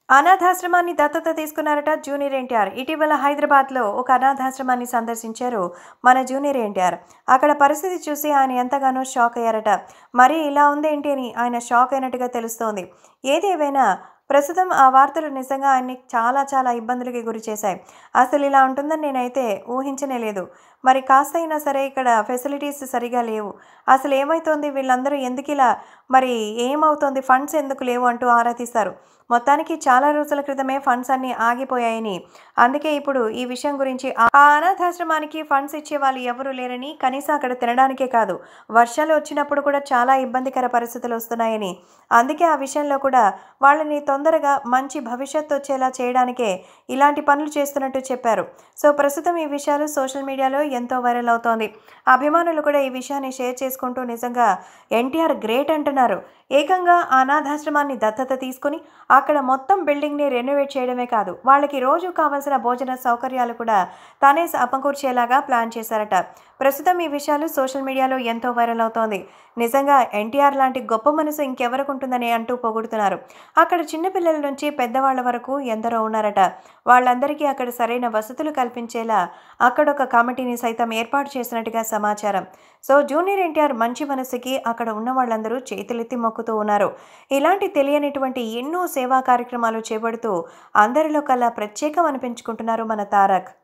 అనాథాశ్రమాన్ని దత్తత తీసుకున్నారట జూనియర్ ఎన్టీఆర్ ఇటీవల హైదరాబాద్లో ఒక అనాథాశ్రమాన్ని సందర్శించారు మన జూనియర్ ఎన్టీఆర్ అక్కడ పరిస్థితి చూసి ఆయన ఎంతగానో షాక్ అయ్యారట మరి ఇలా ఉందేంటి అని ఆయన షాక్ అయినట్టుగా తెలుస్తోంది ఏదేవైనా ప్రస్తుతం ఆ వార్తలు నిజంగా ఆయన్ని చాలా చాలా ఇబ్బందులకి గురి చేశాయి అసలు ఇలా ఉంటుందని నేనైతే ఊహించనే లేదు మరి కాస్త అయినా సరే ఇక్కడ ఫెసిలిటీస్ సరిగా లేవు అసలు ఏమవుతోంది వీళ్ళందరూ ఎందుకు ఇలా మరి ఏమవుతోంది ఫండ్స్ ఎందుకు లేవు అంటూ ఆరా తీస్తారు మొత్తానికి చాలా రోజుల క్రితమే ఫండ్స్ అన్నీ ఆగిపోయాయని అందుకే ఇప్పుడు ఈ విషయం గురించి ఆ ఆ అనాథాశ్రమానికి ఫండ్స్ ఇచ్చే వాళ్ళు ఎవరూ లేరని కనీసం అక్కడ తినడానికే కాదు వర్షాలు వచ్చినప్పుడు కూడా చాలా ఇబ్బందికర పరిస్థితులు వస్తున్నాయని అందుకే ఆ విషయంలో కూడా వాళ్ళని తొందరగా మంచి భవిష్యత్తు వచ్చేలా చేయడానికే ఇలాంటి పనులు చేస్తున్నట్టు చెప్పారు సో ప్రస్తుతం ఈ విషయాలు సోషల్ మీడియాలో ఎంతో వైరల్ అవుతోంది అభిమానులు కూడా ఈ విషయాన్ని షేర్ చేసుకుంటూ నిజంగా ఎన్టీఆర్ గ్రేట్ అంటున్నారు ఏకంగా ఆ అనాథాశ్రమాన్ని దత్తత తీసుకుని అక్కడ మొత్తం బిల్డింగ్ని రెనోవేట్ చేయడమే కాదు వాళ్ళకి రోజు కావాల్సిన భోజన సౌకర్యాలు కూడా తానే సమకూర్చేలాగా ప్లాన్ చేశారట ప్రస్తుతం ఈ విషయాలు సోషల్ మీడియాలో ఎంతో వైరల్ అవుతోంది నిజంగా ఎన్టీఆర్ లాంటి గొప్ప మనసు ఇంకెవరికి ఉంటుందని అంటూ పొగుడుతున్నారు అక్కడ చిన్నపిల్లల నుంచి పెద్దవాళ్ల వరకు ఎందరో ఉన్నారట వాళ్ళందరికీ అక్కడ సరైన వసతులు కల్పించేలా అక్కడ ఒక కమిటీని సైతం ఏర్పాటు చేసినట్టుగా సమాచారం సో జూనియర్ ఎన్టీఆర్ మంచి మనసుకి అక్కడ ఉన్న వాళ్ళందరూ చేతులెత్తి మొక్కుతూ ఉన్నారు ఇలాంటి తెలియనిటువంటి ఎన్నో సేవా కార్యక్రమాలు చేపడుతూ అందరిలో కల్లా ప్రత్యేకం అనిపించుకుంటున్నారు మన తారక్